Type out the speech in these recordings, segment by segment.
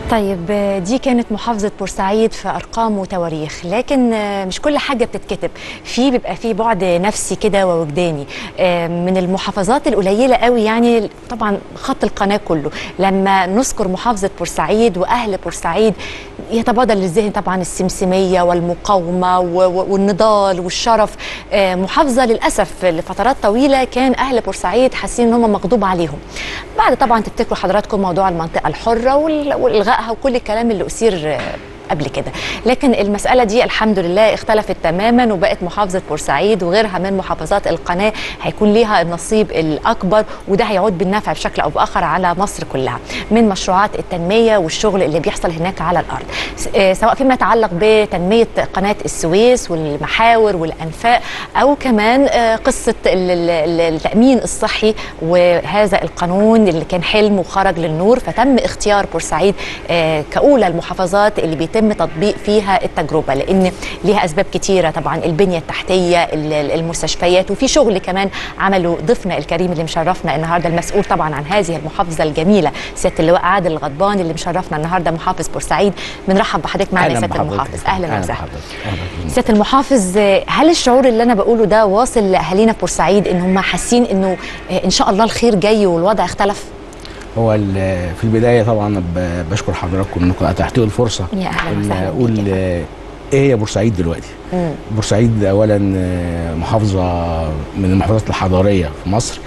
طيب دي كانت محافظة بورسعيد في أرقام وتواريخ لكن مش كل حاجة بتتكتب في بيبقى في بعد نفسي كده ووجداني من المحافظات القليلة قوي يعني طبعا خط القناة كله لما نذكر محافظة بورسعيد وأهل بورسعيد يتبادل للذهن طبعا السمسمية والمقاومة والنضال والشرف محافظة للأسف لفترات طويلة كان أهل بورسعيد حاسين إن هم مغضوب عليهم بعد طبعا تفتكروا حضراتكم موضوع المنطقة الحرة والغاء وكل الكلام اللي أثير قبل كده لكن المسألة دي الحمد لله اختلفت تماما وبقت محافظة بورسعيد وغيرها من محافظات القناة هيكون ليها النصيب الأكبر وده هيعود بالنفع بشكل أو بآخر على مصر كلها من مشروعات التنمية والشغل اللي بيحصل هناك على الأرض سواء فيما يتعلق بتنمية قناة السويس والمحاور والأنفاق أو كمان قصة التأمين الصحي وهذا القانون اللي كان حلم وخرج للنور فتم اختيار بورسعيد كأولى المحافظات اللي بيتم يتم تطبيق فيها التجربه لان ليها اسباب كتيره طبعا البنيه التحتيه المستشفيات وفي شغل كمان عمله ضيفنا الكريم اللي مشرفنا النهارده المسؤول طبعا عن هذه المحافظه الجميله سياده اللواء عادل الغضبان اللي مشرفنا النهارده محافظ بورسعيد بنرحب بحضرتك معنا يا سياده المحافظ اهلا وسهلا سياده المحافظ هل الشعور اللي انا بقوله ده واصل لاهالينا بورسعيد ان هم حاسين انه ان شاء الله الخير جاي والوضع اختلف؟ هو في البدايه طبعا بشكر حضراتكم انكم اتحتوا الفرصه يا اهلا وسهلا اقول ايه هي بورسعيد دلوقتي مم. بورسعيد اولا محافظه من المحافظات الحضاريه في مصر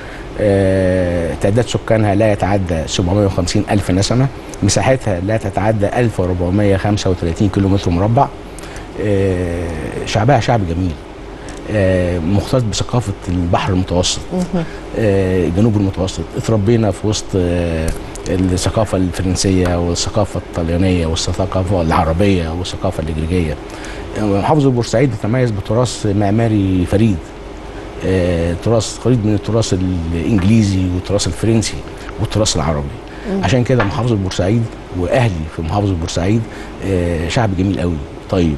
اه تعداد سكانها لا يتعدى 750 الف نسمه مساحتها لا تتعدى 1435 كيلو متر مربع اه شعبها شعب جميل مختلط بثقافه البحر المتوسط الجنوب المتوسط اتربينا في وسط الثقافه الفرنسيه والثقافه الطليانيه والثقافه العربيه والثقافه الإجريجية محافظه بورسعيد تتميز بتراث معماري فريد تراث قريب من التراث الانجليزي والتراث الفرنسي والتراث العربي عشان كده محافظه بورسعيد واهلي في محافظه بورسعيد شعب جميل قوي طيب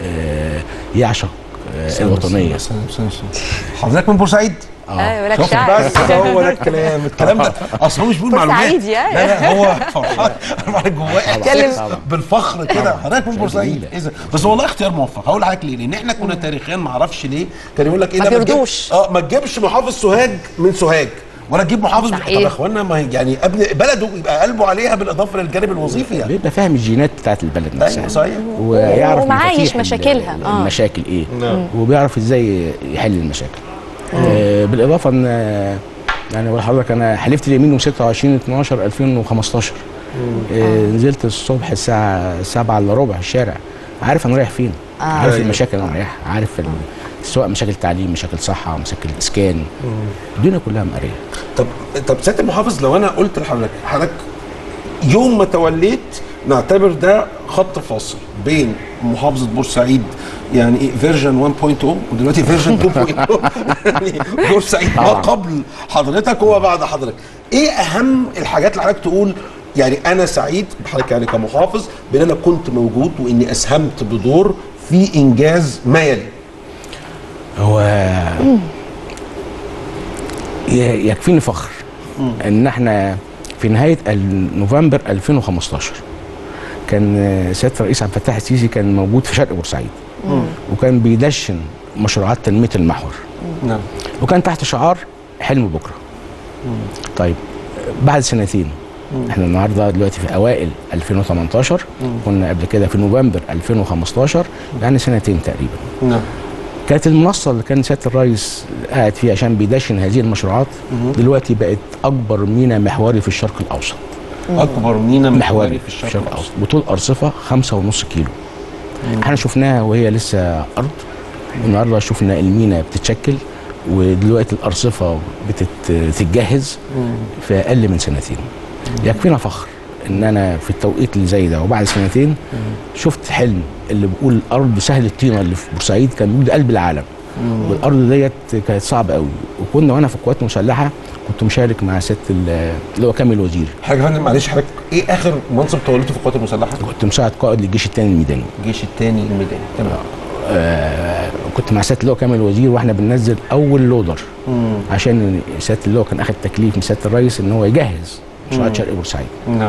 يعشق الوطنيه حضرتك من بورسعيد؟ اه لك بس هو ده الكلام الكلام ده اصل هو مش بيقول معلومات بورسعيد يا لا لا هو فرحان انا جواه احساس بالفخر كده حضرتك من بورسعيد اذا بس والله اختيار موفق هقول لحضرتك ليه لان احنا كنا تاريخيا ما اعرفش ليه كان يقول لك ايه ما بيرضوش اه ما تجيبش محافظ سوهاج من سوهاج ولا تجيب محافظ طب صحيح. يا اخوانا ما هي يعني ابن بلده يبقى قلبه عليها بالاضافه للجانب الوظيفي يعني بيبقى فاهم الجينات بتاعت البلد نفسها ايوه صحيح ويعرف ومعايش مفاتيح مشاكلها. ال- آه. المشاكل ايه نعم. وبيعرف ازاي يحل المشاكل آه بالاضافه ان آه، يعني بقول لحضرتك انا حلفت اليمين يوم 26 12 2015 آه نزلت الصبح الساعه 7 الا ربع الشارع عارف انا رايح فين آه. عارف أيوة. المشاكل اللي انا رايحها عارف ال- سواء مشاكل تعليم مشاكل صحه مشاكل اسكان الدنيا كلها مقريه طب طب سياده المحافظ لو انا قلت لحضرتك حضرتك يوم ما توليت نعتبر ده خط فاصل بين محافظه بورسعيد يعني ايه فيرجن 1.0 ودلوقتي فيرجن 2.0 يعني بورسعيد ما طبعاً. قبل حضرتك هو بعد حضرتك ايه اهم الحاجات اللي حضرتك تقول يعني انا سعيد بحضرتك يعني كمحافظ بان انا كنت موجود واني اسهمت بدور في انجاز ما يلي هو ي- يكفيني فخر ان احنا في نهايه ال- نوفمبر 2015 كان آه، سياده الرئيس عبد الفتاح السيسي كان موجود في شرق بورسعيد وكان بيدشن مشروعات تنميه المحور نعم وكان تحت شعار حلم بكره طيب بعد سنتين احنا النهارده دلوقتي في اوائل 2018 كنا قبل كده في نوفمبر 2015 يعني سنتين تقريبا نعم كانت المنصه اللي كان سياده الرئيس قاعد فيها عشان بيدشن هذه المشروعات دلوقتي بقت اكبر ميناء محوري في الشرق الاوسط اكبر مينا محوري في الشرق الاوسط بطول ارصفه خمسة ونص كيلو احنا شفناها وهي لسه ارض النهارده شفنا المينا بتتشكل ودلوقتي الارصفه بتت- بتتجهز في اقل من سنتين يكفينا فخر ان انا في التوقيت اللي زي ده وبعد سنتين شفت حلم اللي بيقول ارض سهل الطينه اللي في بورسعيد كان بيقول ده قلب العالم والارض ديت كانت صعبه قوي وكنا وانا في القوات المسلحه كنت مشارك مع ست ال- اللي هو كامل وزير حاجه يا فندم معلش حضرتك ايه اخر منصب توليته في القوات المسلحه؟ كنت مساعد قائد للجيش الثاني الميداني الجيش الثاني الميداني تمام آه كنت مع سياده اللواء كامل وزير واحنا بننزل اول لودر مم. عشان سياده اللواء كان اخد تكليف من سياده الرئيس ان هو يجهز مشروعات شرق بورسعيد نعم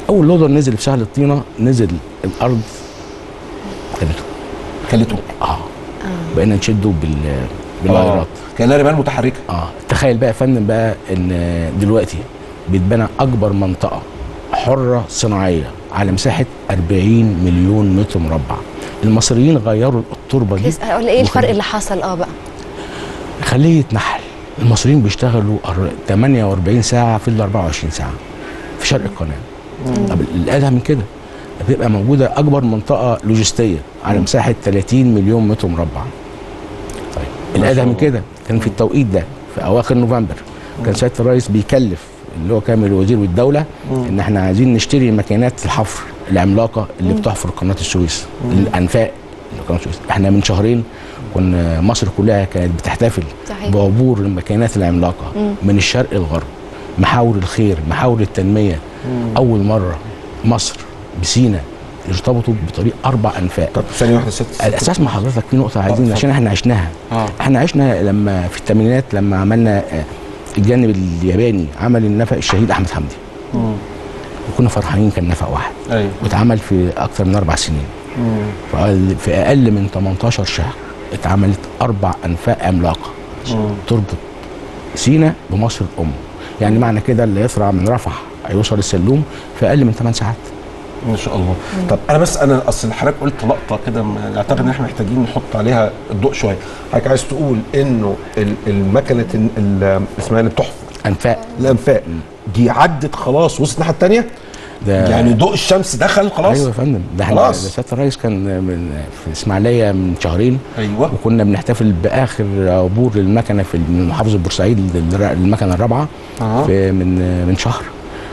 اول لودر نزل في سهل الطينه نزل الارض كانت كلته اه بقينا نشده بال باللايرات كانها رمال متحركه اه تخيل بقى يا فندم بقى ان دلوقتي بيتبنى اكبر منطقه حره صناعيه على مساحه 40 مليون متر مربع المصريين غيروا التربه دي لسه هقول ايه الفرق وخلوا- اللي حصل اه بقى خليه نحل المصريين بيشتغلوا أر- 48 ساعه في ال 24 ساعه في شرق القناه طب الادهى من كده بتبقى موجوده اكبر منطقه لوجستيه على مساحه 30 مليون متر مربع طيب الادهى من كده كان في التوقيت ده في اواخر نوفمبر كان سياده الرئيس بيكلف اللي هو كامل الوزير والدوله ان احنا عايزين نشتري ماكينات الحفر العملاقه اللي بتحفر قناه السويس الانفاق اللي قناه السويس احنا من شهرين كنا مصر كلها كانت بتحتفل صحيح. بعبور الماكينات العملاقه من الشرق للغرب محاور الخير محاور التنميه اول مره مصر بسينا ارتبطوا بطريق اربع انفاق طب ثانيه واحده ست الاساس مع حضرتك في نقطه عايزين اتفضل. عشان احنا عشناها آه. احنا عشنا لما في الثمانينات لما عملنا آه، الجانب الياباني عمل النفق الشهيد احمد حمدي وكنا فرحانين كان نفق واحد ايوه واتعمل في اكثر من اربع سنين فقال- في اقل من 18 شهر اتعملت اربع انفاق عملاقه تربط سينا بمصر الام يعني معنى كده اللي يطلع من رفح هيوصل السلوم في اقل من 8 ساعات ما شاء الله طب انا بس انا اصل حضرتك قلت لقطه كده م- اعتقد ان احنا محتاجين نحط عليها الضوء شويه حضرتك عايز تقول انه ال- المكنه ال- ال- اسمها اللي بتحفر انفاق الانفاق دي عدت خلاص وصلت الناحيه الثانيه ده يعني ضوء الشمس دخل خلاص ايوه يا فندم ده احنا خلاص. ده سياده الرئيس كان من في اسماعيليه من شهرين ايوه وكنا بنحتفل باخر عبور المكنه في من محافظه بورسعيد للر- المكنه الرابعه آه. في من من شهر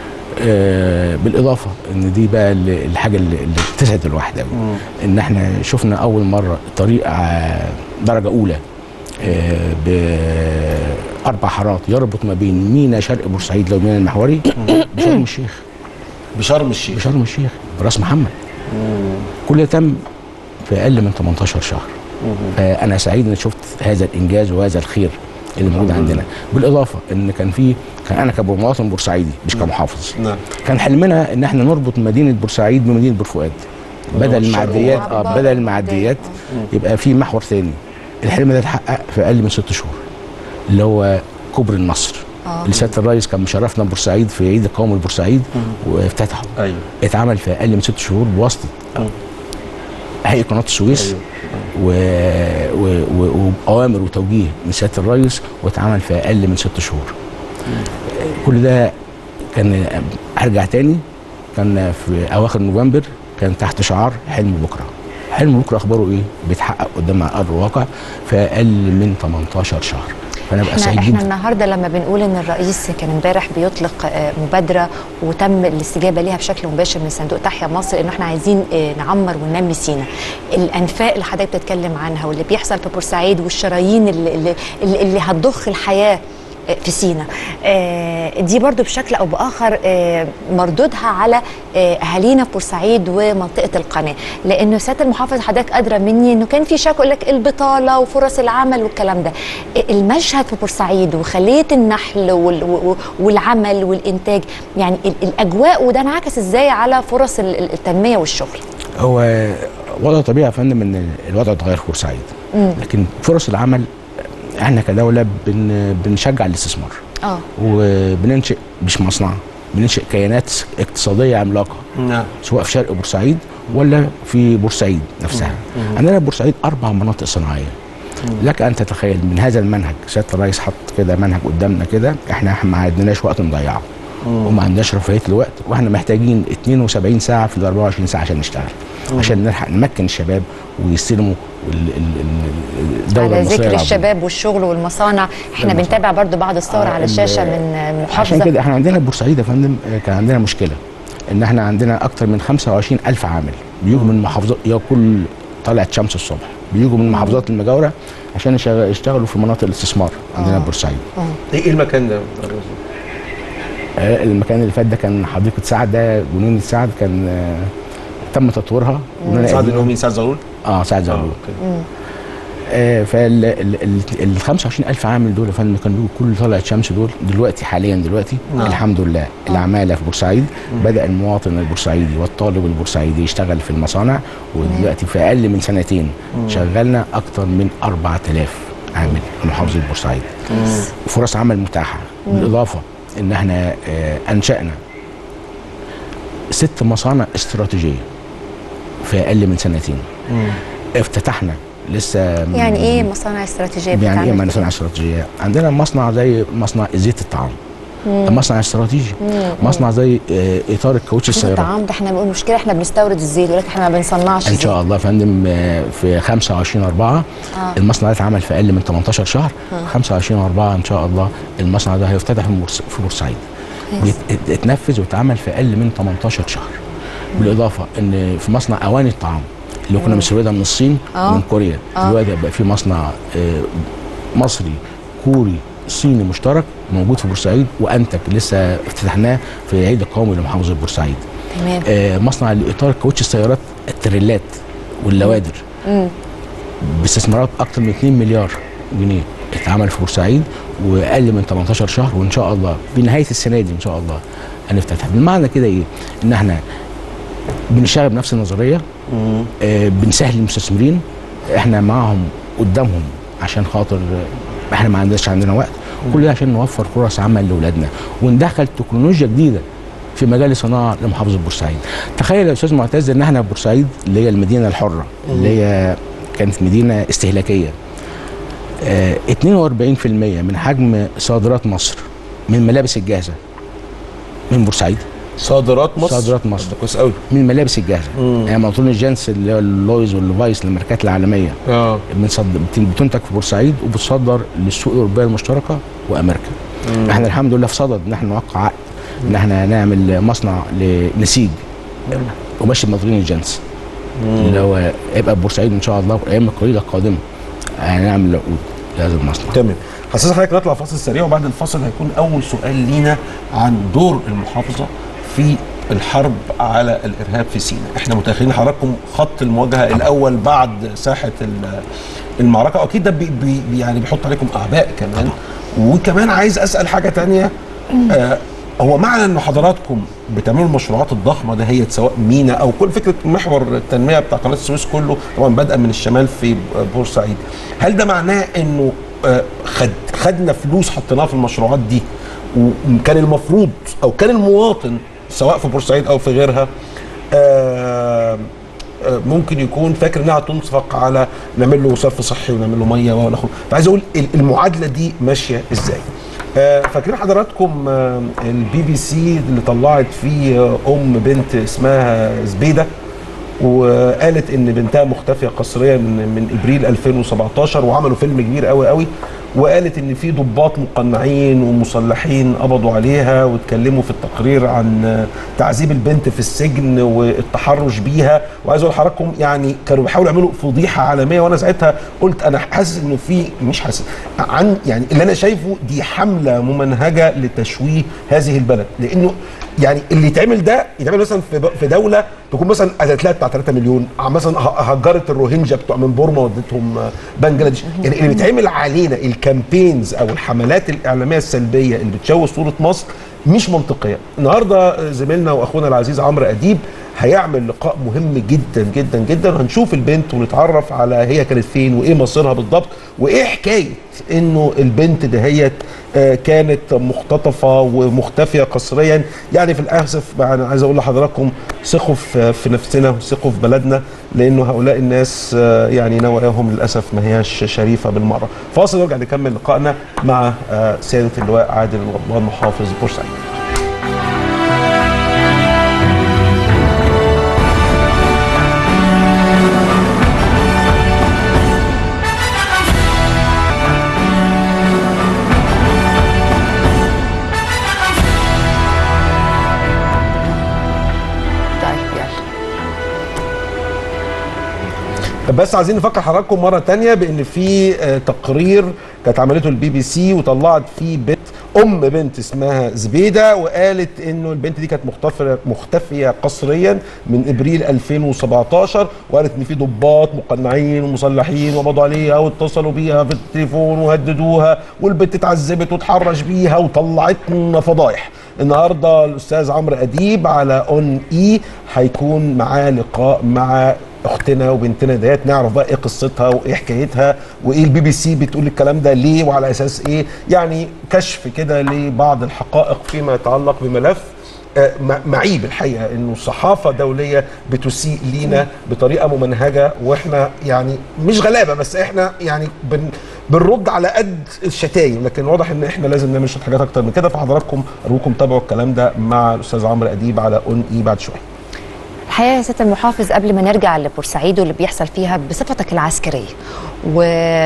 آه بالاضافه ان دي بقى ال- الحاجه اللي, اللي تسعد الواحد قوي ان احنا شفنا اول مره طريق آه، درجه اولى آه باربع حارات يربط ما بين مينا شرق بورسعيد لو مينا المحوري بشرم الشيخ بشرم الشيخ بشرم الشيخ براس محمد كل ده تم في اقل من 18 شهر فانا سعيد ان شفت هذا الانجاز وهذا الخير اللي موجود عندنا بالاضافه ان كان في كان انا كمواطن بورسعيدي مش كمحافظ نعم كان حلمنا ان احنا نربط مدينه بورسعيد بمدينه بورفؤاد بدل الشرق المعديات والغرب. اه بدل المعديات يبقى في محور ثاني الحلم ده اتحقق في اقل من ست شهور اللي هو كوبري النصر آه. اللي سياده الرئيس كان مشرفنا بورسعيد في عيد القومي لبورسعيد وافتتحه ايوه اتعمل في اقل من ست شهور بواسطه هيئه قناه السويس و... و... و... واوامر وتوجيه من سياده الرئيس واتعمل في اقل من ست شهور كل ده كان هرجع تاني كان في اواخر نوفمبر كان تحت شعار حلم بكره حلم بكره اخباره ايه بيتحقق قدام ارض الواقع في اقل من 18 شهر فانا ابقى احنا سعيد احنا جدا النهارده لما بنقول ان الرئيس كان امبارح بيطلق آه، مبادره وتم الاستجابه ليها بشكل مباشر من صندوق تحيا مصر انه احنا عايزين آه، نعمر وننمي سينا الانفاق اللي حضرتك بتتكلم عنها واللي بيحصل في بورسعيد والشرايين اللي, اللي, اللي اللي هتضخ الحياه آه، في سينا آه، دي برضو بشكل او باخر آه، مردودها على آه، اهالينا في بورسعيد ومنطقه القناه لانه سياده المحافظ حضرتك ادرى مني انه كان في شكوى يقول لك البطاله وفرص العمل والكلام ده المشهد في بورسعيد وخليه النحل وال- و- والعمل والانتاج يعني ال- الاجواء وده انعكس ازاي على فرص ال- ال- التنميه والشغل هو وضع طبيعي يا فندم ان الوضع اتغير في بورسعيد لكن فرص العمل احنا كدوله بن بنشجع الاستثمار اه وبننشئ مش مصنع بننشئ كيانات اقتصاديه عملاقه نعم سواء في شرق بورسعيد ولا في بورسعيد نفسها عندنا في بورسعيد اربع مناطق صناعيه لك ان تتخيل من هذا المنهج سياده الرئيس حط كده منهج قدامنا كده احنا ما عندناش وقت نضيعه وما عندناش رفاهيه الوقت واحنا محتاجين 72 ساعه في ال 24 ساعه عشان نشتغل عشان نلحق نمكن الشباب ويستلموا ال- ال- ال- الدوله على المصريه ذكر العظيمة. الشباب والشغل والمصانع احنا المصانع. بنتابع برضو بعض الصور آه، على ال- الشاشه من عشان محافظه كده احنا عندنا بورسعيد يا فندم آه، كان عندنا مشكله ان احنا عندنا اكتر من 25 الف عامل بيجوا من محافظات يا كل طلعت شمس الصبح بيجوا من المحافظات المجاوره عشان يشغ- يشتغلوا في مناطق الاستثمار عندنا آه. في بورسعيد ايه المكان ده؟ آه، المكان اللي فات ده كان حديقه سعد ده جنينه سعد كان آه، تم تطويرها جنينة سعد قديمة. اللي هو مين سعد زغلول؟ اه سعد اه زغلول اوكي فال ال- ال- ال 25000 عامل دول يا فندم كانوا دول كل طلعت شمس دول دلوقتي حاليا دلوقتي نعم. الحمد لله العماله في بورسعيد بدا المواطن البورسعيدي والطالب البورسعيدي يشتغل في المصانع ودلوقتي في اقل من سنتين شغلنا اكتر من 4000 عامل في محافظه بورسعيد فرص عمل متاحه بالاضافه ان احنا آه، انشانا ست مصانع استراتيجيه في اقل من سنتين افتتحنا لسه يعني ايه مصانع استراتيجيه يعني ايه بتتعمل مصنع استراتيجيه؟ عندنا مصنع زي مصنع زيت الطعام ده مصنع استراتيجي مصنع زي آه، اطار الكاوتش زيت السيارات الطعام ده احنا بنقول مشكله احنا بنستورد الزيت ولكن احنا ما بنصنعش ان زيت. شاء الله يا فندم آه، في 25 4 آه. المصنع ده اتعمل في اقل من 18 شهر 25 4 ان شاء الله المصنع ده هيفتتح في بورس- في بورسعيد كويس. يت- اتنفذ واتعمل في اقل من 18 شهر بالاضافه ان في مصنع اواني الطعام اللي كنا بنستوردها من الصين آه. ومن كوريا آه. دلوقتي بقى في مصنع آه، مصري كوري صيني مشترك موجود في بورسعيد وانتج لسه افتتحناه في العيد القومي لمحافظه بورسعيد تمام آه، مصنع لاطار كاوتش السيارات التريلات واللوادر مم. باستثمارات اكتر من 2 مليار جنيه اتعمل في بورسعيد واقل من 18 شهر وان شاء الله بنهايه السنه دي ان شاء الله هنفتتح بالمعنى كده ايه ان احنا بنشتغل بنفس النظريه آه بنسهل للمستثمرين احنا معاهم قدامهم عشان خاطر آه، احنا ما عندناش عندنا وقت كل ده عشان نوفر فرص عمل لاولادنا وندخل تكنولوجيا جديده في مجال الصناعه لمحافظه بورسعيد تخيل يا استاذ معتز ان احنا في بورسعيد اللي هي المدينه الحره اللي هي كانت مدينه استهلاكيه آه 42% من حجم صادرات مصر من الملابس الجاهزه من بورسعيد صادرات مصر صادرات مصر. ده كويس قوي من الملابس الجاهزه يعني منطقه الجنس اللي هو اللويز والليفايس للماركات العالميه اه بنصدر بت- بتنتج في بورسعيد وبتصدر للسوق الاوروبيه المشتركه وامريكا احنا الحمد لله في صدد ان احنا نوقع عقد ان احنا نعمل مصنع لنسيج قماش المطرين الجنس اللي هو يبقى في بورسعيد ان شاء الله في الايام القليله القادمه هنعمل عقود لهذا المصنع تمام حساس حضرتك نطلع فاصل سريع وبعد الفاصل هيكون اول سؤال لينا عن دور المحافظه في الحرب على الارهاب في سيناء احنا متخيلين حضراتكم خط المواجهه الاول بعد ساحه ال- المعركه واكيد ده بي بي يعني بيحط عليكم اعباء كمان وكمان عايز اسال حاجه تانية آه هو معنى ان حضراتكم بتعملوا المشروعات الضخمه ده هي سواء مينا او كل فكره محور التنميه بتاع قناه السويس كله طبعا بدءا من الشمال في بورسعيد هل ده معناه انه آه، خد خدنا فلوس حطيناها في المشروعات دي وكان المفروض او كان المواطن سواء في بورسعيد او في غيرها آه، آه، ممكن يكون فاكر انها تنفق على نعمل له صرف صحي ونعمل له ميه ولا اخره فعايز اقول ال- المعادله دي ماشيه ازاي آه، فاكرين حضراتكم آه، البي بي سي اللي طلعت فيه آه، ام بنت اسمها زبيده وقالت ان بنتها مختفيه قسريا من من ابريل 2017 وعملوا فيلم كبير قوي قوي وقالت ان في ضباط مقنعين ومسلحين قبضوا عليها واتكلموا في التقرير عن تعذيب البنت في السجن والتحرش بيها وعايز اقول لحضراتكم يعني كانوا بيحاولوا يعملوا فضيحه عالميه وانا ساعتها قلت انا حاسس انه في مش حاسس عن يعني اللي انا شايفه دي حمله ممنهجه لتشويه هذه البلد لانه يعني اللي يتعمل ده يتعمل مثلا في في دوله تكون مثلا قتلت لها بتاع 3 مليون مثلا ه- هجرت الروهينجا بتوع من بورما ودتهم آه، بنجلاديش يعني اللي بيتعمل علينا الكامبينز او الحملات الاعلاميه السلبيه اللي بتشوه صوره مصر مش منطقيه النهارده زميلنا واخونا العزيز عمرو اديب هيعمل لقاء مهم جدا جدا جدا وهنشوف البنت ونتعرف على هي كانت فين وايه مصيرها بالضبط وايه حكايه انه البنت دهيت آه، كانت مختطفه ومختفيه قسريا يعني في الاسف بقى انا عايز اقول لحضراتكم ثقوا في في نفسنا وثقوا في بلدنا لانه هؤلاء الناس آه، يعني نواياهم للاسف ما هياش شريفه بالمره فاصل ونرجع نكمل لقائنا مع آه، سياده اللواء عادل الغضبان محافظ بورسعيد طيب يلا بس عايزين نفكر حضراتكم مره تانية بان في آه، تقرير كانت عملته البي بي سي وطلعت فيه بنت ام بنت اسمها زبيده وقالت انه البنت دي كانت مختفيه مختفيه قسريا من ابريل 2017 وقالت ان في ضباط مقنعين ومسلحين ومضوا عليها واتصلوا بيها في التليفون وهددوها والبنت اتعذبت واتحرش بيها وطلعت لنا فضايح النهارده الاستاذ عمرو اديب على اون اي هيكون معاه لقاء مع اختنا وبنتنا ديت نعرف بقى ايه قصتها وايه حكايتها وايه البي بي سي بتقول الكلام ده ليه وعلى اساس ايه يعني كشف كده لبعض الحقائق فيما يتعلق بملف آه، م- معيب الحقيقه انه صحافه دوليه بتسيء لينا بطريقه ممنهجه واحنا يعني مش غلابه بس احنا يعني بن بنرد على قد الشتايم لكن واضح ان احنا لازم نعمل شويه حاجات اكتر من كده فحضراتكم ارجوكم تابعوا الكلم ده مع الاستاذ عمرو اديب على اون اي بعد شويه الحقيقه يا سياده المحافظ قبل ما نرجع لبورسعيد واللي بيحصل فيها بصفتك العسكريه و...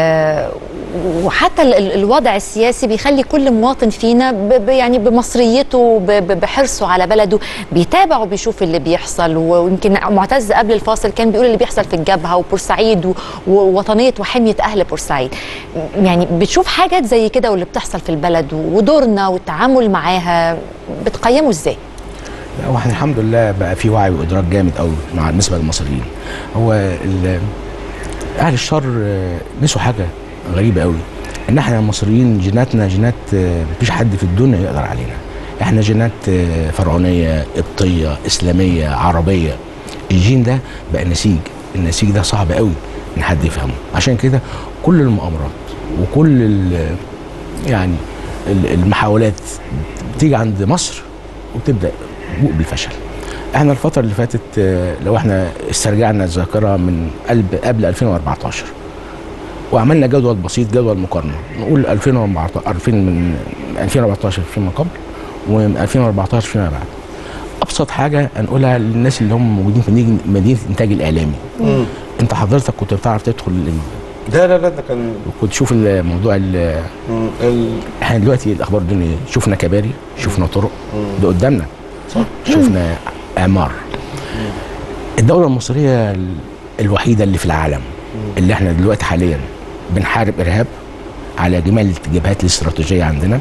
وحتى ال- ال- الوضع السياسي بيخلي كل مواطن فينا ب... ب... يعني بمصريته ب... ب- بحرصه على بلده بيتابع وبيشوف اللي بيحصل و- ويمكن معتز قبل الفاصل كان بيقول اللي بيحصل في الجبهه وبورسعيد و... ووطنيه وحميه اهل بورسعيد يعني بتشوف حاجات زي كده واللي بتحصل في البلد ودورنا والتعامل معاها بتقيمه ازاي؟ لا، هو احنا الحمد لله بقى في وعي وادراك جامد قوي مع بالنسبه للمصريين هو ال- اهل الشر آه، نسوا حاجه غريبه قوي ان احنا المصريين جيناتنا جينات آه، مفيش حد في الدنيا يقدر علينا احنا جينات آه، فرعونيه قبطيه اسلاميه عربيه الجين ده بقى نسيج النسيج ده صعب قوي ان حد يفهمه عشان كده كل المؤامرات وكل ال- يعني ال- المحاولات بتيجي عند مصر وبتبدا تبوء بالفشل احنا الفتره اللي فاتت آه، لو احنا استرجعنا الذاكره من قلب قبل 2014 وعملنا جدول بسيط جدول مقارنه نقول 2014 2000 من 2014 فيما قبل ومن 2014 فيما بعد ابسط حاجه هنقولها للناس اللي هم موجودين في مدينه مدينة الانتاج الاعلامي انت حضرتك كنت بتعرف تدخل ال- لا لا لا ده كان وكنت تشوف الموضوع ال- ال- احنا دلوقتي الاخبار الدنيا شفنا كباري شفنا طرق ده قدامنا صح شفنا اعمار الدوله المصريه ال- الوحيده اللي في العالم اللي احنا دلوقتي حاليا بنحارب ارهاب على جميع الجبهات الاستراتيجيه عندنا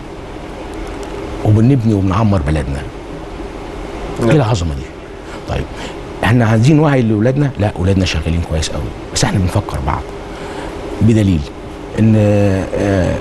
وبنبني وبنعمر بلدنا ايه العظمه دي طيب احنا عايزين وعي لاولادنا لا اولادنا شغالين كويس قوي بس احنا بنفكر بعض بدليل ان آه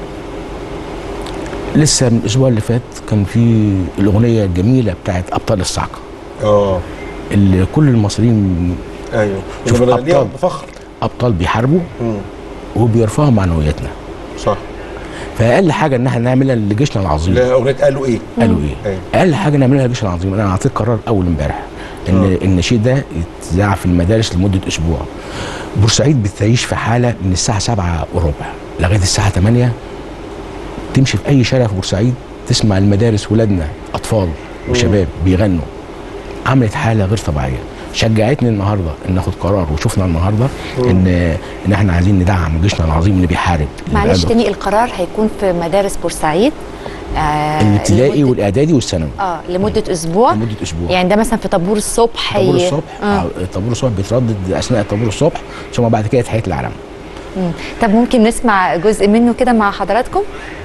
لسه من الاسبوع اللي فات كان في الاغنيه الجميله بتاعت ابطال الصعقه اه اللي كل المصريين ايوه شوف ونبقى أبطال. بفخر ابطال بيحاربوا مم. وبيرفعوا معنوياتنا صح فاقل حاجه ان احنا نعملها لجيشنا العظيم لا اغنيه قالوا ايه قالوا ايه؟ أيوة. اقل حاجه نعملها لجيشنا العظيم انا اعطيت قرار اول امبارح ان آه. النشيد ده يتذاع في المدارس لمده اسبوع بورسعيد بتعيش في حاله من الساعه 7 وربع لغايه الساعه 8 تمشي في اي شارع في بورسعيد تسمع المدارس ولادنا اطفال وشباب بيغنوا عملت حاله غير طبيعيه شجعتني النهارده ان ناخد قرار وشفنا النهارده ان ان احنا عايزين ندعم جيشنا العظيم اللي بيحارب اللي معلش بقاله- تاني القرار هيكون في مدارس بورسعيد آه الابتدائي لمدة- اه والاعدادي والثانوي لمده اسبوع لمده اسبوع يعني ده مثلا في طابور الصبح طابور ي- الصبح آه. آه. طابور الصبح بيتردد اثناء طابور الصبح ثم بعد كده تحيه العلم مم. طب ممكن نسمع جزء منه كده مع حضراتكم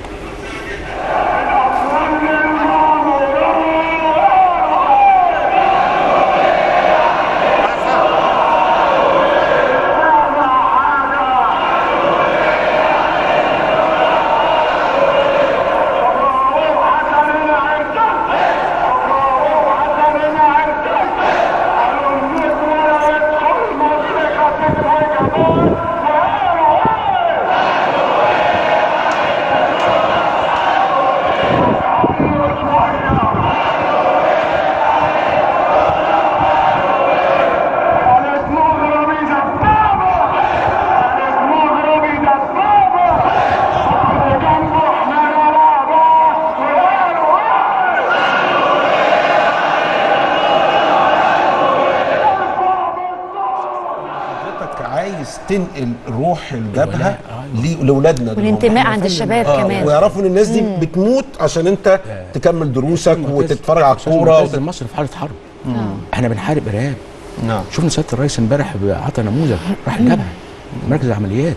حضرتك عايز تنقل روح الجبهه الولاء، لي- لاولادنا دول. والانتماء إحنا عند فندم- الشباب آه، كمان. ويعرفوا ان الناس دي بتموت عشان انت تكمل دروسك وتتفرج على الكوره وت... مصر في حاله حرب احنا بنحارب ارهاب نعم شفنا سياده الرئيس امبارح عطى نموذج راح الجبهه مركز عمليات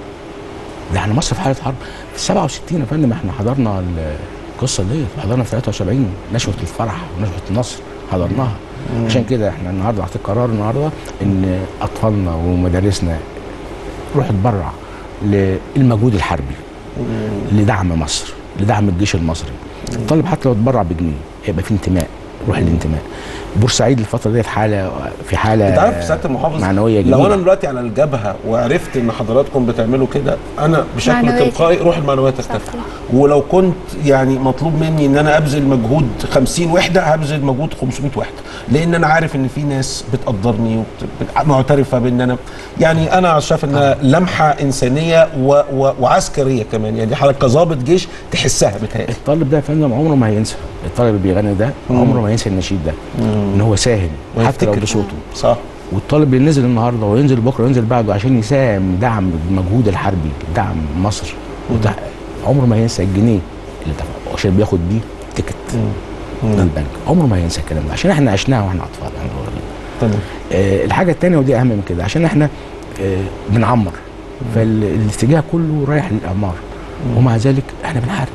ده احنا مصر في حاله حرب في 67 يا فندم احنا حضرنا القصه دي حضرنا في 73 نشوه الفرح ونشوه النصر حضرناها عشان كده احنا النهارده اعطيت قرار النهارده ان اطفالنا ومدارسنا روح تبرع للمجهود الحربي لدعم مصر لدعم الجيش المصري الطالب حتى لو اتبرع بجنيه هيبقى في انتماء روح الانتماء بورسعيد الفتره ديت حاله في حاله انت عارف سياده المحافظ معنويه لو انا جميله دلوقتي على الجبهه وعرفت ان حضراتكم بتعملوا كده انا بشكل معنوية. تلقائي روح المعنويه ترتفع ولو كنت يعني مطلوب مني ان انا ابذل مجهود 50 وحده هبذل مجهود 500 وحده لان انا عارف ان في ناس بتقدرني ومعترفه بان انا يعني انا شايف انها لمحه انسانيه و و وعسكريه كمان يعني حضرتك كظابط جيش تحسها بتهيألي الطالب ده يا فندم عمره ما هينسى الطالب اللي بيغني ده عمره ما ينسى النشيد ده ان هو ساهم حتى لو ويفتكر. بصوته صح والطالب اللي نزل النهارده وينزل بكره وينزل بعده عشان يساهم دعم المجهود الحربي دعم مصر وده عمره ما ينسى الجنيه اللي دفعه عشان بياخد بيه تيكت من البنك عمره ما ينسى الكلام ده عشان احنا عشناها واحنا اطفال احنا صغيرين تمام آه الحاجه الثانيه ودي اهم من كده عشان احنا آه بنعمر فالاتجاه كله رايح للاعمار ومع ذلك احنا بنحارب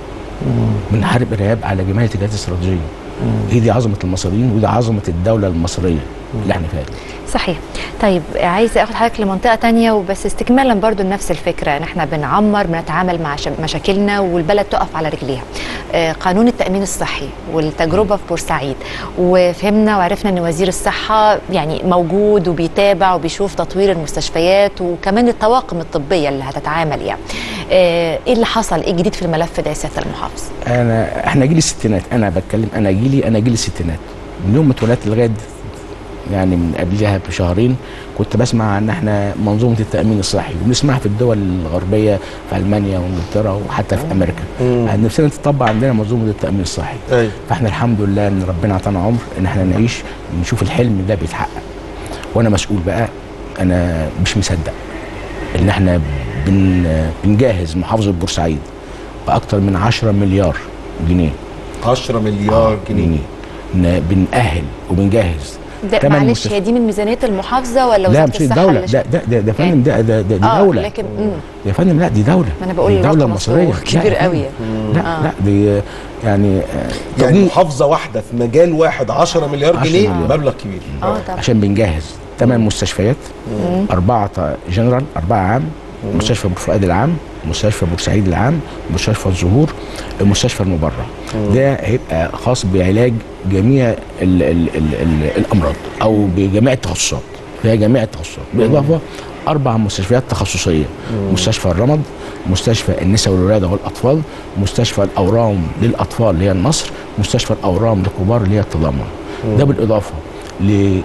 بنحارب ارهاب على جميع الاتجاهات الاستراتيجيه هي دي عظمه المصريين ودي عظمه الدوله المصريه اللي احنا فيها دي. صحيح طيب عايزه اخد حضرتك لمنطقه تانية وبس استكمالا برضو لنفس الفكره ان احنا بنعمر بنتعامل مع ش- مشاكلنا والبلد تقف على رجليها آه، قانون التامين الصحي والتجربه في بورسعيد وفهمنا وعرفنا ان وزير الصحه يعني موجود وبيتابع وبيشوف تطوير المستشفيات وكمان الطواقم الطبيه اللي هتتعامل يعني آه، ايه اللي حصل ايه الجديد في الملف ده يا سياده المحافظ انا احنا جيل الستينات انا بتكلم انا جيلي انا جيل الستينات من يوم ما اتولدت لغايه يعني من قبلها بشهرين كنت بسمع ان احنا منظومه التامين الصحي وبنسمعها في الدول الغربيه في المانيا وانجلترا وحتى في امريكا يعني نفسنا تطبق عندنا منظومه التامين الصحي ايوه فاحنا الحمد لله ان ربنا عطانا عمر ان احنا نعيش نشوف الحلم ده بيتحقق وانا مسؤول بقى انا مش مصدق ان احنا بن بنجهز محافظه بورسعيد باكتر من 10 مليار جنيه 10 مليار جنيه ن- بنأهل وبنجهز ده تمن معلش مستشفى- هي دي من ميزانيه المحافظه ولا لا وزاره مش الصحه الدولة اللي ده ده ده, ده فندم ده ده, ده دي اه دولة لكن مم. يا فندم لا دي دولة ما أنا بقول دي دولة الرقم مصرية أصله لا كبير يا فندم. قوي. لا آه. لا دي يعني آه، يعني توجيه- محافظه واحده في مجال واحد 10 مليار 10 جنيه مليار. مبلغ كبير اه طبعا عشان بنجهز ثمان مستشفيات أربعة جنرال أربعة عام مستشفى بور فؤاد العام مستشفى بورسعيد العام مستشفى الزهور المستشفى المبرع ده هيبقى خاص بعلاج جميع ال ال ال ال الأمراض أو بجميع التخصصات فيها جميع التخصصات بالإضافة أربع مستشفيات تخصصية مستشفى الرمد مستشفى النساء والولادة والأطفال مستشفى الأورام للأطفال اللي هي النصر مستشفى الأورام للكبار اللي هي التضامن ده بالإضافة ل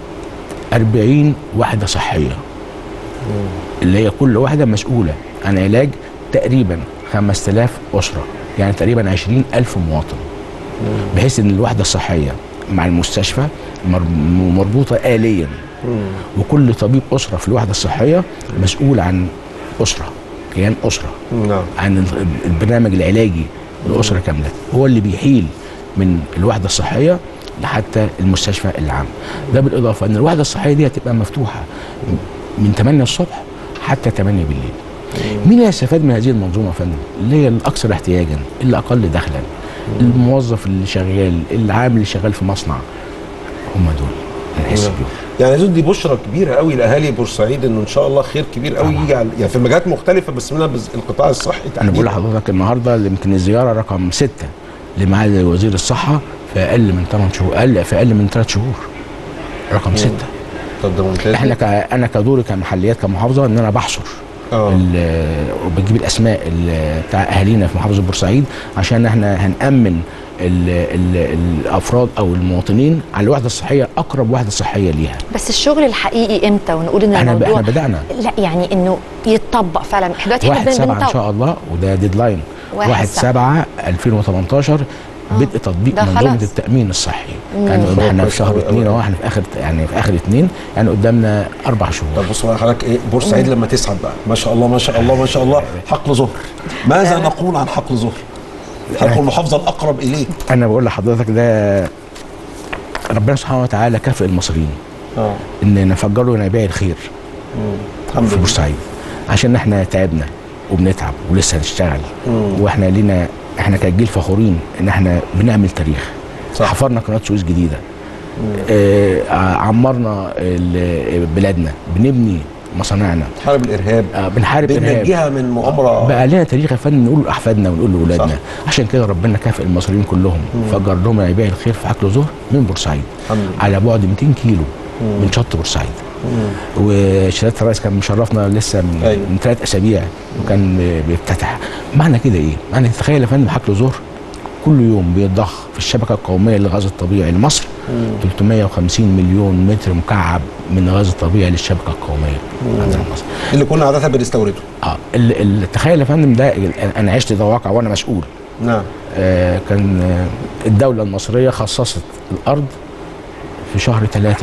40 وحدة صحية اللي هي كل واحدة مسؤولة عن علاج تقريبا 5000 أسرة يعني تقريبا 20 ألف مواطن بحيث ان الوحدة الصحية مع المستشفى مر- مربوطة آليا وكل طبيب أسرة في الوحدة الصحية مسؤول عن أسرة كيان أسرة نعم عن ال- البرنامج العلاجي للأسرة كاملة هو اللي بيحيل من الوحدة الصحية لحتى المستشفى العام ده بالإضافة أن الوحدة الصحية دي هتبقى مفتوحة من 8 الصبح حتى 8 بالليل مين اللي هيستفاد من هذه المنظومة يا فندم اللي هي الأكثر احتياجا اللي أقل دخلا الموظف اللي شغال العامل اللي شغال في مصنع هم دول اللي نحس بيهم يعني اظن دي بشرى كبيره قوي لاهالي بورسعيد انه ان شاء الله خير كبير قوي طبعا. يجي على يعني في مجالات مختلفه بس منها بز- القطاع الصحي انا بقول تحديداً. لحضرتك النهارده اللي يمكن الزياره رقم ستة لمعالي وزير الصحه في اقل من 8 شهور اقل في اقل من 3 شهور رقم ستة طب ده ممتاز احنا ك... انا كدوري كمحليات كمحافظه ان انا بحصر اه ال- وبجيب الاسماء ال- بتاع اهالينا في محافظه بورسعيد عشان احنا هنامن ال ال الافراد او المواطنين على الوحده الصحيه اقرب وحده صحيه ليها بس الشغل الحقيقي امتى ونقول ان احنا ب- الموضوع احنا بدانا لا يعني انه يتطبق فعلا احنا دلوقتي احنا 1 7 ان بنطبق. شاء الله وده ديدلاين واحد 1 7 2018 بدء تطبيق ده منظومه خلاص. التامين الصحي مم. يعني خلاص، احنا كويس في شهر أوي اثنين أوي. اهو احنا في اخر يعني في اخر اثنين يعني قدامنا اربع شهور طب بص بقى حضرتك ايه بورسعيد لما تسعد بقى ما شاء الله ما شاء الله ما شاء الله حقل ظهر ماذا نقول عن حقل ظهر؟ حقل المحافظه الاقرب اليك انا بقول لحضرتك ده ربنا سبحانه وتعالى كافئ المصريين اه ان نفجروا ينابيع الخير الحمد في لله بورسعيد عشان احنا تعبنا وبنتعب ولسه هنشتغل واحنا لينا احنا كجيل فخورين ان احنا بنعمل تاريخ صح. حفرنا قناه سويس جديده آه عمرنا ال- بلادنا بنبني مصانعنا حرب الارهاب آه بنحارب ارهاب بننجيها من مؤامره بقى لنا تاريخ يا فندم نقول لاحفادنا ونقول لاولادنا صح. عشان كده ربنا كافئ المصريين كلهم فجر لهم يبيع الخير في حقل ظهر من بورسعيد الحمد لله. على بعد 200 كيلو من شط بورسعيد وشهاده الرئيس كان مشرفنا لسه من, أيوة. من ثلاث اسابيع وكان بيفتتح معنى كده ايه؟ معنى تخيل يا فندم حقل ظهر كل يوم بيتضخ في الشبكه القوميه للغاز الطبيعي لمصر 350 مليون متر مكعب من الغاز الطبيعي للشبكه القوميه عندنا في مصر اللي كنا عاده بنستورده اه ال- ال- تخيل يا فندم ده ال- انا عشت ده واقع وانا مسؤول نعم آه كان آه الدوله المصريه خصصت الارض في شهر 3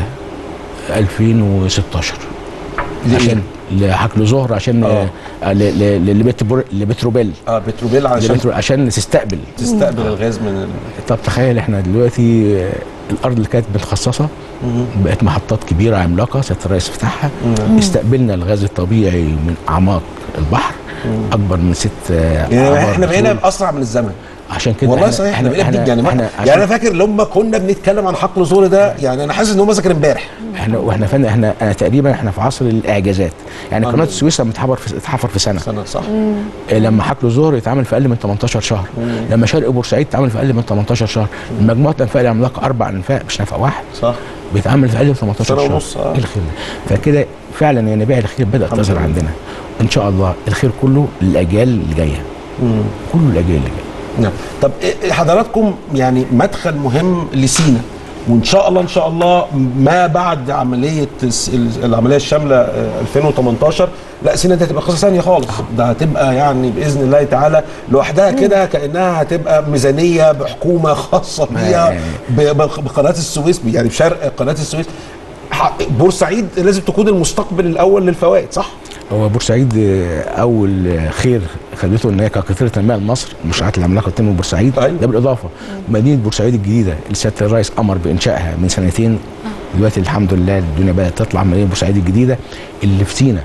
2016 لإيه؟ عشان لحقل ظهر عشان آه. آه. ل- ل- لبترو- لبتروبيل اه بتروبيل علشان لبترو- عشان تستقبل تستقبل الغاز من ال... طب تخيل احنا دلوقتي آه، الارض اللي كانت متخصصه بقت محطات كبيره عملاقه سياده الرئيس فتحها استقبلنا الغاز الطبيعي من اعماق البحر اكبر من ست آه، يعني أعمار احنا بترول. بقينا اسرع من الزمن عشان كده والله إحنا- صحيح احنا إحنا- بقينا إحنا- بنيجي يعني, احنا يعني انا فاكر لما كنا بنتكلم عن حقل زور ده يعني انا حاسس ان هو مثلا امبارح احنا واحنا فن احنا انا تقريبا احنا في عصر الاعجازات يعني الحمد قناه لله. السويس لما اتحفر في اتحفر في سنه سنه صح إيه لما حقل ظهر يتعمل في اقل من 18 شهر لما شرق بورسعيد اتعمل في اقل من 18 شهر مجموعه الانفاق العملاقه اربع انفاق مش نفق واحد صح بيتعمل في اقل من 18 سنة شهر ونص، آه. ايه الخير ده؟ فكده فعلا يعني بيع الخير بدات الحمد تظهر لله. عندنا ان شاء الله الخير كله للاجيال اللي جايه كله الاجيال اللي جايه نعم طب إيه- حضراتكم يعني مدخل مهم لسينا وان شاء الله ان شاء الله ما بعد عمليه الس- ال- العمليه الشامله آه، 2018 لا سينا دي هتبقى قصه ثانيه خالص ده هتبقى يعني باذن الله تعالى لوحدها كده كانها هتبقى ميزانيه بحكومه خاصه بيها ب- ب- بقناه السويس يعني بشرق قناه السويس ح- بورسعيد لازم تكون المستقبل الاول للفوائد صح؟ هو بورسعيد آه، اول آه، خير خدته ان هي كقطيره تنميه لمصر المشروعات العملاقه بتتم بورسعيد أيوة. ده بالاضافه مدينه بورسعيد الجديده اللي سياده الرئيس امر بانشائها من سنتين دلوقتي الحمد لله الدنيا بدات تطلع مدينه بورسعيد الجديده اللي في سينا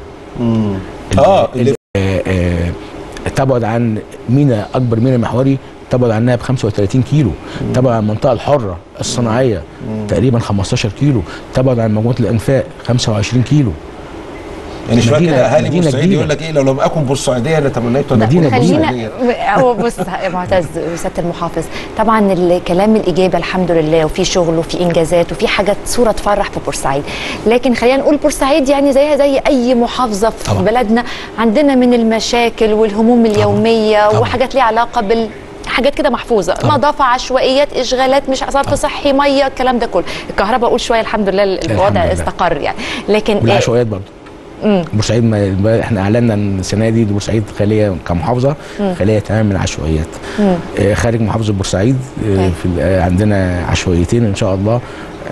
اه اللي آه، آه، تبعد عن مينا اكبر مينا محوري تبعد عنها ب 35 كيلو تبعد عن المنطقه الحره الصناعيه تقريبا 15 كيلو تبعد عن مجموعه الانفاق 25 كيلو يعني شويه مدينة- كده اهالي مدينة بورسعيد جديدة. يقول لك ايه لو لم اكن بورسعيديه لتمنيت ان مدينة اكون جديدة. خلينا بورسعيديه هو بص يا معتز وسياده المحافظ طبعا الكلام الاجابه الحمد لله وفي شغل وفي انجازات وفي حاجات صوره تفرح في بورسعيد لكن خلينا نقول بورسعيد يعني زيها زي اي محافظه في طبعا. بلدنا عندنا من المشاكل والهموم اليوميه طبعا. وحاجات ليها علاقه بال حاجات كده محفوظه طبعا. نظافه عشوائيات اشغالات مش صرف صحي ميه الكلام ده كله الكهرباء اقول شويه الحمد لله الوضع لله. استقر يعني لكن إيه والعشوائيات برضه بورسعيد ما ما- احنا اعلنا ان السنه دي بورسعيد خاليه كمحافظه خاليه تماما من العشوائيات آه، خارج محافظه بورسعيد آه، طيب. في ال- آه، عندنا عشوائيتين ان شاء الله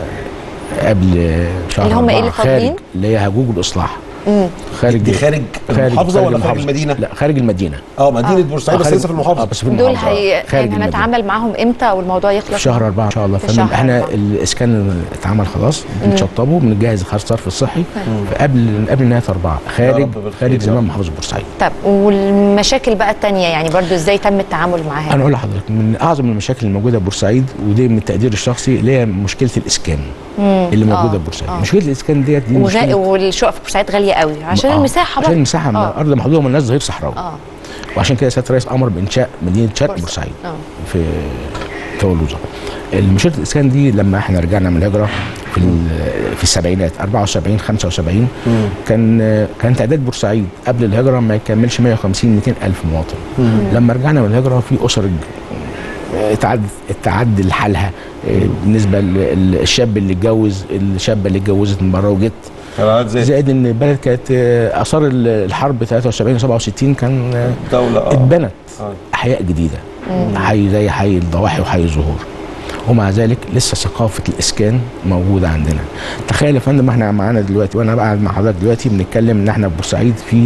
آه، قبل آه، شهر اللي هم إيه أربعة. اللي فاضلين؟ خارج اللي هي هجوج الاصلاح خارج دي خارج المحافظه ولا خارج المحافظة. المدينه؟ لا خارج المدينه اه مدينه بورسعيد آه، بس خارج- لسه في اه المحافظه بس في دول المحافظه هي آه، خارج يعني المدينة. هنتعامل معاهم امتى والموضوع يخلص في شهر أربعة إن شاء الله في فندم شهر احنا أربعة. الإسكان اتعمل خلاص بنشطبه بنجهز خط الصرف الصحي فقبل قبل نهاية أربعة خارج رب بالخير خارج يا زمان رب. محافظة بورسعيد طب والمشاكل بقى التانية يعني برضو ازاي تم التعامل معاها انا اقول لحضرتك من اعظم المشاكل الموجوده في بورسعيد ودي من التقدير الشخصي اللي هي مشكله الاسكان اللي موجوده آه، في بورسعيد آه. مشكله الاسكان ديت دي وغا... مشكله والشقق في بورسعيد غاليه قوي عشان آه، المساحه عشان برضه المساحه آه. ارض محدوده ومالناش ظهير صحراوي اه وعشان كده سياده الرئيس امر بانشاء مدينه شرق بورسعيد. بورسعيد آه. في تولوزه المشكله الاسكان دي لما احنا رجعنا من الهجره في ال- في السبعينات 74 75 كان كان تعداد بورسعيد قبل الهجره ما يكملش 150 200 الف مواطن لما رجعنا من الهجره في اسر اتعد اتعد لحالها آه، بالنسبه للشاب اللي اتجوز الشابه اللي اتجوزت من بره وجت قراءات زي زائد ان البلد كانت آه، اثار ال- الحرب 73 67 كان آه، الدوله اه اتبنت آه. احياء جديده حي زي حي الضواحي وحي الزهور ومع ذلك لسه ثقافه الاسكان موجوده عندنا تخيل يا فندم احنا معانا دلوقتي وانا قاعد مع حضرتك دلوقتي بنتكلم ان احنا في بورسعيد في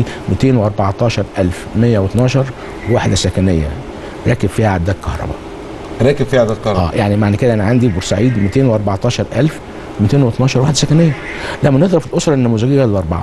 214112 وحده سكنيه راكب فيها عداد كهرباء راكب فيها عدد كهرباء اه يعني معنى كده انا عندي بورسعيد 214212 وحده سكنيه لما نضرب في الاسره النموذجيه الاربعه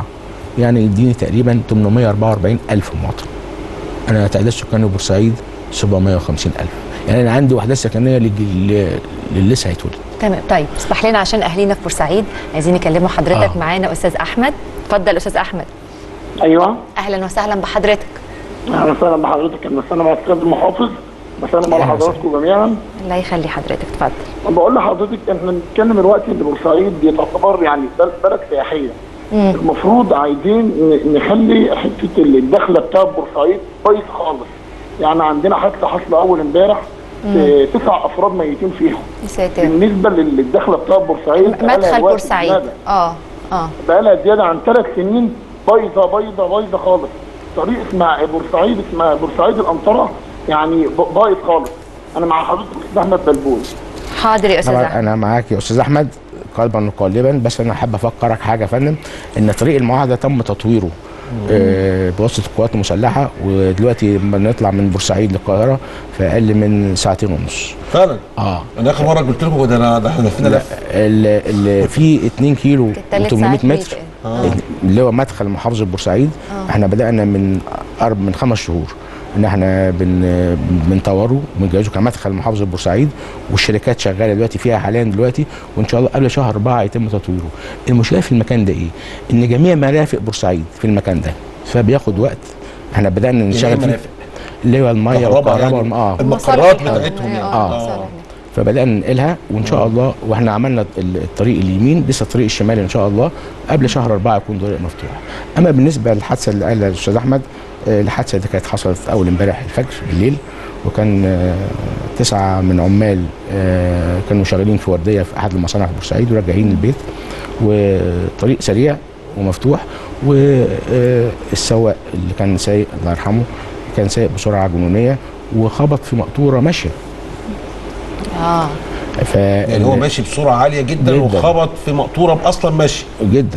يعني يديني تقريبا 844 الف مواطن انا تعداد سكان بورسعيد 750 الف يعني انا عندي وحدات سكنيه للج- ل- للي لسه هيتولد تمام طيب اسمح لنا عشان اهالينا في بورسعيد عايزين يكلموا حضرتك آه. معانا استاذ احمد اتفضل استاذ احمد ايوه اهلا وسهلا بحضرتك اهلا وسهلا بحضرتك انا بسلم على السيد المحافظ بسلم على أهلا حضراتكم جميعا الله يخلي حضرتك اتفضل بقول لحضرتك احنا بنتكلم دلوقتي ان بورسعيد دي تعتبر يعني بل- بلد سياحيه المفروض عايزين ن- نخلي حته الدخله بتاع بورسعيد كويس خالص يعني عندنا حادثه حصل اول امبارح اه، تسع افراد ميتين فيهم يا ساتر بالنسبه للدخله بتاع بورسعيد بقالها مدخل وقت بورسعيد زيادة. اه اه بقالها زياده عن ثلاث سنين بايظه بايظه بايظه خالص طريق اسمها بورسعيد اسمها بورسعيد الانطره يعني ب- بايظ خالص انا مع حضرتك استاذ احمد بلبول حاضر يا استاذ طبعا احمد انا معاك يا استاذ احمد قلبا وقالبا بس انا حابب افكرك حاجه يا فندم ان طريق المعاهده تم تطويره آه، بواسطه القوات المسلحه ودلوقتي لما نطلع من بورسعيد للقاهره في اقل من ساعتين ونص فعلا اه انا اخر مره قلت لكم ده انا ده احنا فينا لا لف ال- ال- في 2 كيلو ثلاث و800 ساعات متر ميت. اللي هو مدخل محافظه بورسعيد احنا بدانا من قرب من خمس شهور ان احنا بن بنطوره بنجهزه كمدخل محافظه بورسعيد والشركات شغاله دلوقتي فيها حاليا دلوقتي وان شاء الله قبل شهر اربعه يتم تطويره. المشكله في المكان ده ايه؟ ان جميع مرافق بورسعيد في المكان ده فبياخد وقت احنا بدانا نشتغل فيه مرافق؟ اللي هو الميه كهرباء والكهرباء يعني. والم- اه المقرات مصالح بتاعتهم يعني اه آه. مصالح. فبدانا ننقلها وان شاء الله واحنا عملنا ال- الطريق اليمين لسه الطريق الشمالي ان شاء الله قبل شهر أربعة يكون طريق مفتوح اما بالنسبه للحادثه اللي قالها الاستاذ احمد آه، الحادثه دي كانت حصلت اول امبارح الفجر بالليل وكان آه، تسعه من عمال آه، كانوا شغالين في ورديه في احد المصانع في بورسعيد وراجعين البيت وطريق سريع ومفتوح والسواق اللي كان سايق الله يرحمه كان سايق بسرعه جنونيه وخبط في مقطوره ماشيه اه ف يعني هو ماشي بسرعه عاليه جدا, جداً. وخبط في مقطوره اصلا ماشي جدا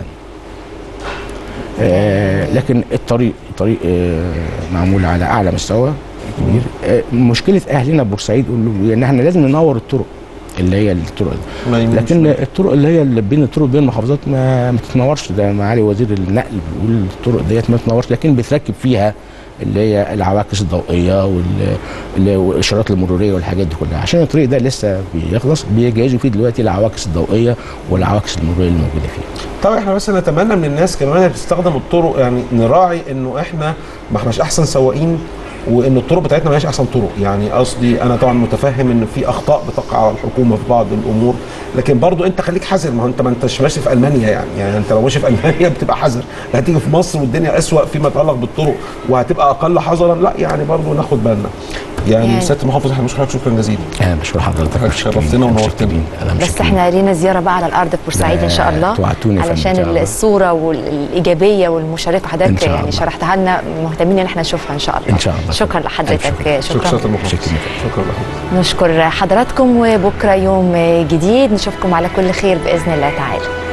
آه لكن الطريق الطريق آه معمول على اعلى مستوى كبير آه مشكله اهلنا بورسعيد قول له ان احنا لازم ننور الطرق اللي هي الطرق دي. ما يمنعش. لكن الطرق اللي هي اللي بين الطرق بين المحافظات ما, ما تتنورش ده معالي وزير النقل بيقول الطرق ديت ما تتنورش لكن بتركب فيها اللي هي العواكس الضوئيه وال- اللي- والاشارات المروريه والحاجات دي كلها عشان الطريق ده لسه بيخلص بيجهزوا فيه دلوقتي العواكس الضوئيه والعواكس المروريه اللي موجوده فيه طبعا احنا بس نتمنى من الناس كمان اللي بتستخدم الطرق يعني نراعي انه احنا ما احناش احسن سواقين وان الطرق بتاعتنا ما هياش احسن طرق يعني قصدي انا طبعا متفهم ان في اخطاء بتقع على الحكومه في بعض الامور لكن برضو انت خليك حذر ما هو انت ما انتش ماشي في المانيا يعني يعني انت لو ماشي في المانيا بتبقى حذر لا هتيجي في مصر والدنيا اسوأ فيما يتعلق بالطرق وهتبقى اقل حذرا لا يعني برضو ناخد بالنا يعني يعني- سياده المحافظ احنا بنشكرك شكرا جزيلا انا بشكر حضرتك حضرتك متشكرين. شرفتنا ونورتنا. متشكرين. أنا بس متشكرين. احنا لينا زياره بقى على الارض في بورسعيد ان شاء ده الله توعدوني يا فندم إن علشان شاء الله. الصوره والايجابيه والمشاركه إن حضرتك شاء يعني الله. شرحتها لنا مهتمين ان احنا نشوفها ان شاء الله إن شاء الله. شكرا ألف لحضرتك شكر. شكرا شكرا سياده المحافظ شكراً. شكرا لحضرتك نشكر حضراتكم وبكره يوم جديد نشوفكم على كل خير باذن الله تعالى